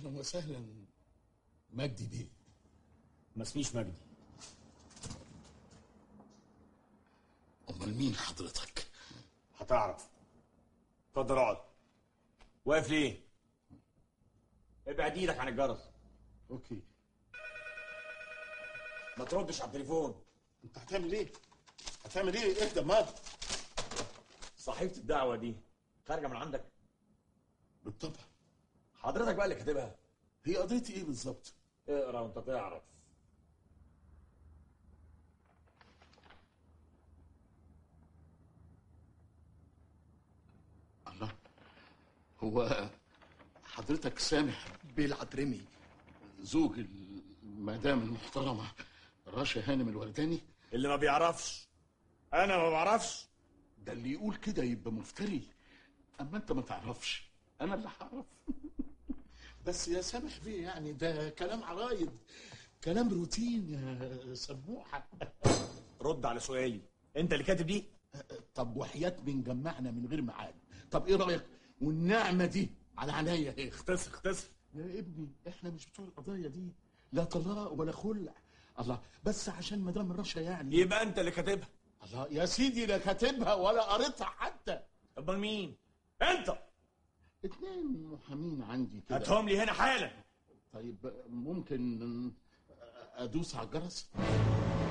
اهلا وسهلا مجدي بيه ما اسميش مجدي امال مين حضرتك هتعرف اتفضل اقعد واقف ليه ابعد ايدك عن الجرس اوكي ما تردش على التليفون انت هتعمل ايه هتعمل ايه اهدى مال صحيفه الدعوه دي خارجه من عندك بالطبع حضرتك بقى اللي كاتبها هي قضيتي ايه بالظبط اقرا وانت تعرف الله هو حضرتك سامح بيه العترمي زوج المدام المحترمة رشا هانم الورداني اللي ما بيعرفش انا ما بعرفش ده اللي يقول كده يبقى مفتري اما انت ما تعرفش انا اللي هعرف بس يا سامح بيه يعني ده كلام عرايد كلام روتين يا سموحه رد على سؤالي انت اللي كاتب دي طب وحياة من جمعنا من غير ميعاد طب ايه رايك والنعمه دي على عينيا ايه اختصر اختصر يا ابني احنا مش بتوع القضايا دي لا طلاق ولا خلع الله بس عشان مدام رشا يعني يبقى انت اللي كاتبها الله يا سيدي لا كاتبها ولا قريتها حتى امال مين انت اتنين محامين عندي كده هاتهم لي هنا حالا طيب ممكن ادوس على الجرس